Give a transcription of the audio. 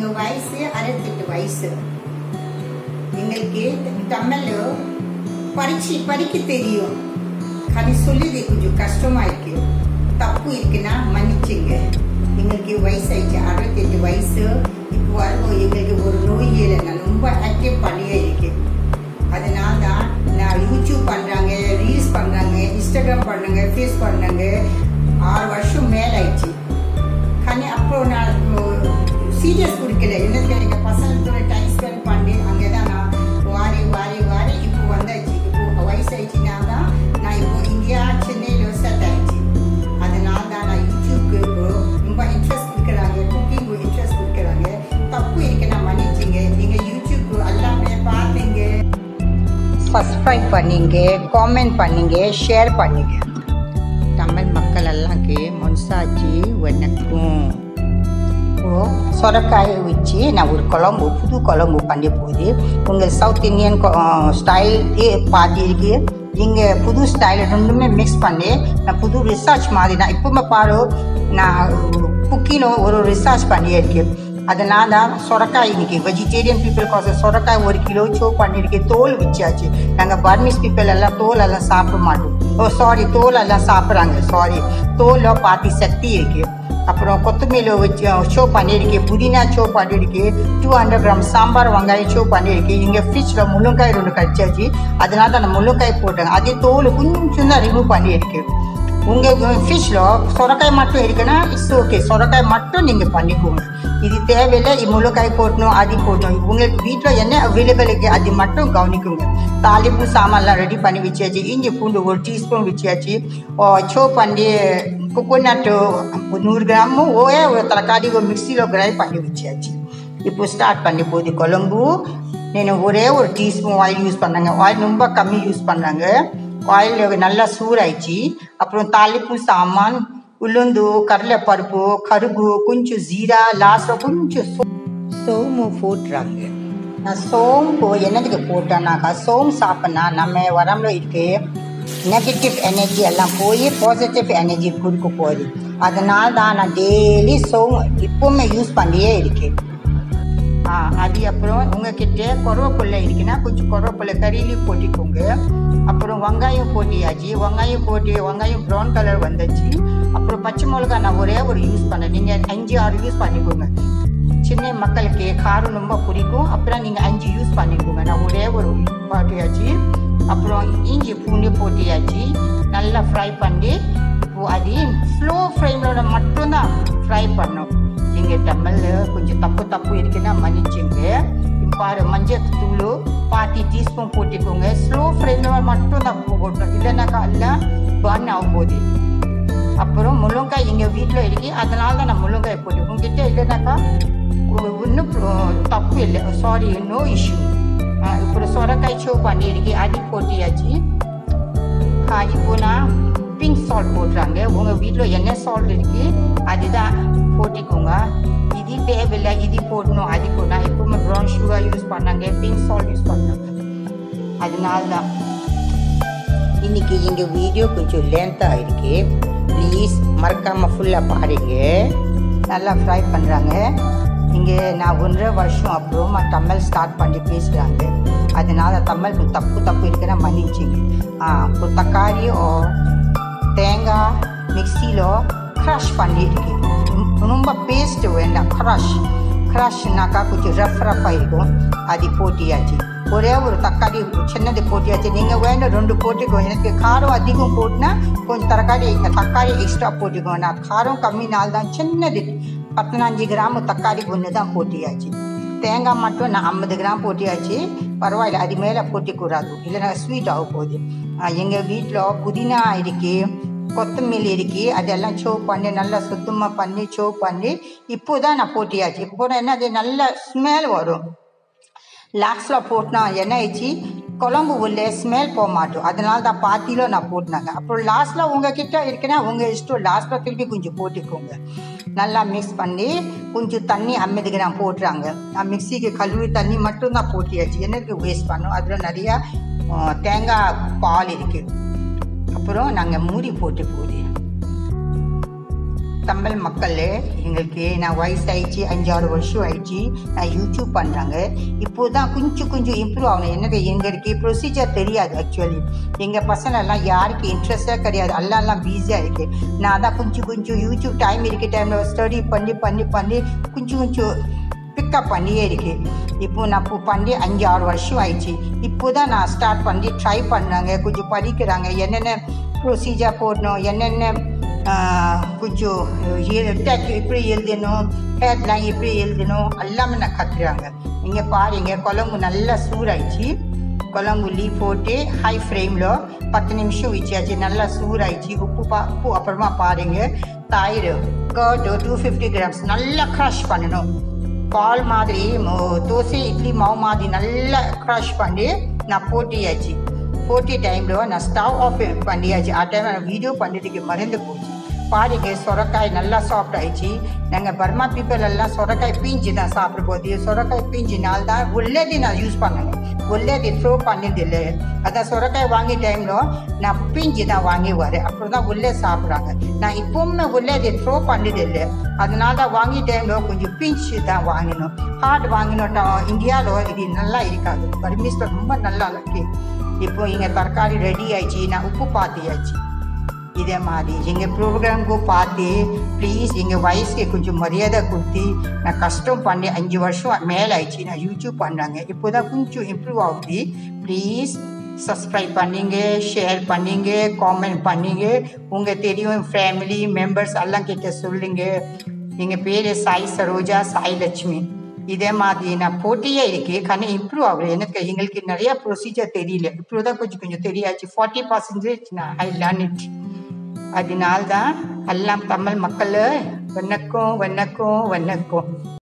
வயசு அறுபத்தெட்டு வயசு எங்களுக்கு தமிழ் படிச்சு படிக்க தெரியும் కానీ சொல்லுது கொஞ்சம் கஷ்டமா இருக்கு தப்பு இருக்குன்னா மன்னிச்சுங்க எங்களுக்கு வயசு ஆயிடுச்சு அறுபத்தெட்டு வயசு இப்போ வரும் எங்களுக்கு ஒரு நோய் இல்லை நான் ரொம்ப ஆக்டிவ் பண்ணியே இருக்கேன் அதனால தான் நான் யூடியூப் பண்றாங்க ரீல்ஸ் பண்றாங்க இன்ஸ்டாகிராம் பண்ணாங்க ஃபேஸ் பண்ணாங்க ஆறு வருஷம் மேல ஆயிடுச்சு కానీ அப்புறம் நான் சீரியஸ் குடிக்கல என்னது எங்க பசங்களோட டைம் ஸ்பெண்ட் பண்ணி அங்கேதான் நான் வாரி வாரி வாரி இப்போ வந்தாச்சு இப்போ வயசு ஆயிடுச்சுன்னா தான் நான் இப்போ இந்தியா சென்னையில் செட் ஆயிடுச்சு அதனால தான் நான் யூடியூப்க்கு இப்போ ரொம்ப இன்ட்ரெஸ்ட் கொடுக்குறாங்க குக்கிங் இன்ட்ரெஸ்ட் கொடுக்குறாங்க தப்பு இருக்கு நான் மன்னிச்சிங்க நீங்க யூடியூப் எல்லாமே பார்த்தீங்க சப்ஸ்கிரைப் பண்ணீங்க காமெண்ட் பண்ணீங்க ஷேர் பண்ணீங்க தமிழ் மக்கள் எல்லாம்க்கு மனசாட்சி வணக்கம் இப்போ சொரக்காயை வச்சு நான் ஒரு குழம்பு புது குழம்பு பண்ண போகுது உங்கள் சவுத் இந்தியன் ஸ்டைல் பாதி இருக்கு இங்கே புது ஸ்டைல் ரெண்டுமே மிக்ஸ் பண்ணி நான் புது ரிசர்ச் மாதிரி நான் இப்போமே பாரு நான் குக்கிங் ஒரு ரிசர்ச் பண்ணியிருக்கேன் அதனால தான் சொரக்காய் இன்னைக்கு வெஜிடேரியன் பீப்புளுக்கு சொரக்காய் ஒரு கிலோ சோ பண்ணியிருக்கேன் தோல் வச்சாச்சு நாங்கள் பர்மீஸ் பீப்புள் எல்லாம் தோல் எல்லாம் சாப்பிட மாட்டோம் ஓ சாரி தோல் எல்லாம் சாப்பிட்றாங்க சாரி தோலில் பாத்தி சக்தி இருக்கு அப்புறம் கொத்தமல்லி வச்சு ஷோ பண்ணியிருக்கேன் புதினா ஷோ பண்ணியிருக்கேன் டூ ஹண்ட்ரட் கிராம் சாம்பார் வெங்காயம் ஷோ பண்ணியிருக்கேன் இங்கே ஃப்ரிட்ஜில் முள்ளங்காய் ரெண்டு கடிச்சாச்சு அதனால தான் நான் முள்ளங்காய் போட்டேன் அதே தோல் கொஞ்சம் தான் ரிமூவ் பண்ணியிருக்கேன் உங்கள் ஃபிஷ்ல சொரக்காய் மட்டும் இருக்குன்னா இட்ஸ் ஓகே சொரக்காய் மட்டும் நீங்கள் பண்ணிக்கோங்க இது தேவையில்லை இது முழுக்காய் போட்டணும் அது போட்டணும் உங்களுக்கு வீட்டில் என்ன அவைலபிள் இருக்கு அது மட்டும் கவனிக்குங்க தாளிப்பு சாமான்லாம் ரெடி பண்ணி வச்சாச்சு இஞ்சி பூண்டு ஒரு டீஸ்பூன் வச்சாச்சு சோ பண்ணி கொக்கோனட் நூறு கிராமு ஓயே ஒரு தலக்காடி ஒரு மிக்சியில் கிரைண்ட் பண்ணி வச்சாச்சு இப்போ ஸ்டார்ட் பண்ணி போகுது குழம்பு నేను ஒரே ஒரு டீஸ்பூன் ஆயில் யூஸ் பண்ணாங்க ஆயில் ரொம்ப கம்மி யூஸ் பண்ணாங்க ஆயில் நல்லா சூடாயிடுச்சு அப்புறம் தாளிப்பு சாமான் உளுந்து கடலைப்பருப்பு கருகு கொஞ்சம் ஜீரா லாஸ்ட்டில் கொஞ்சம் சோ- சோம்பு போட்டுறாங்க நான் சோம்பு என்னதுக்கு போட்டேன்னாக்கா சோம்பு சாப்பிட்னா நம்ம உடம்புல இருக்கு நெகட்டிவ் எனர்ஜி எல்லாம் போய் பாசிட்டிவ் எனர்ஜி கொடுக்க போகுது அதனால தான் நான் டெய்லி சோம்பு இப்போவுமே யூஸ் பண்ணியே இருக்கேன் ஆ அது அப்புறம் உங்ககிட்ட கருவேப்பிலை இருக்குன்னா கொஞ்சம் கருவேப்பிலை கறியிலி போட்டிக்கோங்க அப்புறம் வெங்காயம் போட்டியாச்சு வெங்காயம் போட்டு வெங்காயம் ப்ரௌன் கலர் வந்துச்சு அப்புறம் பச்சை மிளகா நான் ஒரே ஒரு யூஸ் பண்ணேன் நீங்கள் அஞ்சு ஆறு யூஸ் பண்ணிக்கோங்க சின்ன மக்களுக்கு காரம் ரொம்ப பிடிக்கும் அப்புறம் நீங்கள் அஞ்சு யூஸ் பண்ணிக்கோங்க நான் ஒரே ஒரு போட்டியாச்சு அப்புறம் இஞ்சி பூண்டு போட்டியாச்சு நல்லா ஃப்ரை பண்ணி இப்போ அது ஸ்லோ ஃப்ளேமில் மட்டும்தான் ஃப்ரை பண்ணோம் நீங்கள் தமிழில் கொஞ்சம் தப்பு தப்பு இருக்குன்னா மன்னிச்சுங்க இப்ப பாரு மஞ்சள் தூள் பாத்தி டீஸ்பூன் போட்டுக்கோங்க ஸ்லோ ஃப்ளேமில் மட்டும் தான் போடணும் இல்லைனாக்கா எல்லாம் பர்ன் ஆகும் போது அப்புறம் முள்ளங்காய் எங்கள் வீட்டில் இருக்கு அதனால தான் நான் முள்ளங்காய் போட்டு உங்ககிட்ட இல்லைனாக்கா ஒ- ஒன்றும் தப்பு இல்லை சாரி நோ இஷ்யூ இப்போ சொரக்காய் சோ பண்ணியிருக்கு அது போட்டியாச்சு ஆ, இப்போ நான் பிங்க் சால்ட் போடுறாங்க உங்கள் வீட்டில் என்ன சால்ட் இருக்கு அதுதான் போட்டிக்கோங்க இது தேவையில்லை இது போடணும் அது போடணும் எப்பவுமே ப்ரௌன் சுகர் யூஸ் பண்ணாங்க பிங்க் சால்ட் யூஸ் பண்ணாங்க அதனால தான் இன்னைக்கு எங்க வீடியோ கொஞ்சம் லென்த்தாக இருக்கு ப்ளீஸ் மறக்காம ஃபுல்லாக பாருங்க நல்லா ஃப்ரை பண்ணுறாங்க இங்கே நான் ஒன்றரை வருஷம் அப்புறமா தமிழ் ஸ்டார்ட் பண்ணி பேசுகிறாங்க அதனால தமிழ் தப்பு தப்பு இருக்குன்னா மன்னிச்சிங்க ஆ ஒரு தக்காளி ஓ தேங்காய் மிக்சியில் க்ரஷ் பண்ணியிருக்கு ரொம்ப பேஸ்ட் வேண்டாம் க்ரஷ் க்ரஷ்னாக்கா கொஞ்சம் ரஃப் ரஃபாக இருக்கும் அது போட்டியாச்சு ஒரே ஒரு தக்காளி சின்னது போட்டியாச்சு நீங்கள் வேணும் ரெண்டு போட்டுக்கோ எனக்கு காரம் அதிகம் போட்டுனா கொஞ்சம் தக்காளி தக்காளி எக்ஸ்ட்ரா போட்டுக்கோ நான் காரம் கம்மினால் தான் சின்னது பத்தனஞ்சு கிராம் தக்காளி ஒன்று தான் போட்டியாச்சு தேங்காய் மட்டும் நான் ஐம்பது கிராம் போட்டியாச்சு பரவாயில்ல அது மேலே போட்டிக்கூடாது இல்லைன்னா ஸ்வீட் ஆக போகுது எங்கள் வீட்டில் புதினா இருக்கு கொத்தமல்லி இருக்கு அதெல்லாம் சோ பண்ணி நல்லா சுத்தமாக பண்ணி சோ பண்ணி இப்போ தான் நான் போட்டியாச்சு இப்போ என்ன அது நல்ல ஸ்மெல் வரும் லாஸ்ட்டில் போட்டினா என்ன ஆயிடுச்சு குழம்பு உள்ள ஸ்மெல் போக மாட்டோம் அதனால தான் பாத்தியில் நான் போட்டினாங்க அப்புறம் லாஸ்ட்டில் உங்ககிட்ட இருக்குன்னா உங்கள் இஷ்டம் லாஸ்ட்டில் திருப்பி கொஞ்சம் போட்டுக்கோங்க நல்லா மிக்ஸ் பண்ணி கொஞ்சம் தண்ணி ஐம்பது கிராம் போட்டுறாங்க நான் மிக்சிக்கு கழுவி தண்ணி மட்டும்தான் போட்டியாச்சு எனக்கு வேஸ்ட் பண்ணோம் அதில் நிறையா ஆ, தேங்காய் பால் இருக்குது அப்புறம் நாங்கள் மூடி போட்டு போகுது தமிழ் மக்கள் எங்களுக்கு நான் வயசாயிடுச்சு அஞ்சாறு வருஷம் ஆயிடுச்சு நான் யூடியூப் பண்ணுறாங்க இப்போ தான் கொஞ்சம் கொஞ்சம் இம்ப்ரூவ் ஆகணும் எனக்கு எங்களுக்கு ப்ரொசீஜர் தெரியாது ஆக்சுவலி எங்கள் பசங்களெல்லாம் யாருக்கு இன்ட்ரெஸ்டாக கிடையாது எல்லாம் பிஸியாக இருக்கு நான் தான் கொஞ்சம் கொஞ்சம் யூடியூப் டைம் இருக்க டைமில் ஸ்டடி பண்ணி பண்ணி பண்ணி கொஞ்சம் கொஞ்சம் பிக்கப் பண்ணியே இருக்கு இப்போ நான் இப்போ பண்ணி அஞ்சு ஆறு வருஷம் ஆயிடுச்சு இப்போ தான் நான் ஸ்டார்ட் பண்ணி ட்ரை பண்ணாங்க கொஞ்சம் படிக்கிறாங்க என்னென்ன ப்ரொசீஜர் போடணும் என்னென்ன ஆஹ், கொஞ்சம் டெக் எப்படி எழுதணும் ஹேட்லைன் எப்படி எழுதணும் எல்லாமே நான் கற்றுறாங்க இங்கே பாருங்க குழம்பு நல்லா சூடாயிடுச்சு குழம்பு லீ போட்டு ஹை ஃப்ளேமில் பத்து நிமிஷம் வச்சாச்சு நல்லா சூடாயிடுச்சு உப்பு பா உப்பு அப்புறமா பாருங்க தயிர் கர்டு டூ ஃபிஃப்டி கிராம்ஸ் நல்லா க்ரஷ் பண்ணணும் பால் மாதிரி மோ- தோசை இட்லி மாவு மாதிரி நல்லா க்ரஷ் பண்ணி நான் போட்டியாச்சு போட்டி டைமில் நான் ஸ்டவ் ஆஃப் பண்ணியாச்சு ஆ டைம் நான் வீடியோ பண்ணிட்டுக்கு மறந்து போச்சு பாருங்க சொரக்காய் நல்லா சாஃப்ட் ஆயிடுச்சு நாங்கள் பர்மா பீப்பிள் எல்லாம் சொரக்காய் பீஞ்சு தான் சாப்பிட போது சொரக்காய் பீஞ்சினால் தான் உள்ளது நான் யூஸ் பண்ணணும் உள்ளது த்ரோ பண்ணதில்லை அதான் சொரக்காய் வாங்கி டைமில் நான் பீஞ்சு தான் வாங்கி வரேன் அப்புறம் தான் உள்ளே சாப்பிட்றாங்க நான் இப்போவுமே உள்ளது த்ரோ பண்ணதில்லை அதனால தான் வாங்கி டைமில் கொஞ்சம் பீஞ்சு தான் வாங்கினோம் ஹார்ட் வாங்கினோம் இந்தியாவில் இது நல்லா இருக்காது பர்மிஸில் ரொம்ப நல்லா இருக்கு இப்போ இங்கே தரக்காரி ரெடி ஆயிடுச்சு நான் உப்பு பார்த்தியாச்சு இதே மாதிரி எங்கள் ப்ரோக்ராம்க்கு பார்த்து ப்ளீஸ் எங்கள் வயசுக்கு கொஞ்சம் மரியாதை கொடுத்து நான் கஷ்டம் பண்ணி அஞ்சு வருஷம் மேலே ஆயிடுச்சு நான் யூடியூப் பண்ணாங்க இப்போ தான் கொஞ்சம் இம்ப்ரூவ் ஆகுது ப்ளீஸ் சப்ஸ்கிரைப் பண்ணீங்க ஷேர் பண்ணீங்க காமெண்ட் பண்ணீங்க உங்கள் தெரியும் ஃபேமிலி மெம்பர்ஸ் எல்லாம் கிட்ட சொல்லுங்க எங்கள் பேர் சாய் சரோஜா சாய் லட்சுமி இதே மாதிரி நான் போட்டியே இருக்கு ஆனால் இம்ப்ரூவ் ஆகல எனக்கு எங்களுக்கு நிறைய ப்ரொசீஜர் தெரியல இப்போ தான் கொஞ்சம் கொஞ்சம் தெரியாச்சு ஃபார்ட்டி பர்சன்டேஜ் நான் ஐ லேர்ன் இட் அதனால்தான் எல்லாம் தமிழ் மக்கள் வணக்கம் வணக்கம் வணக்கம்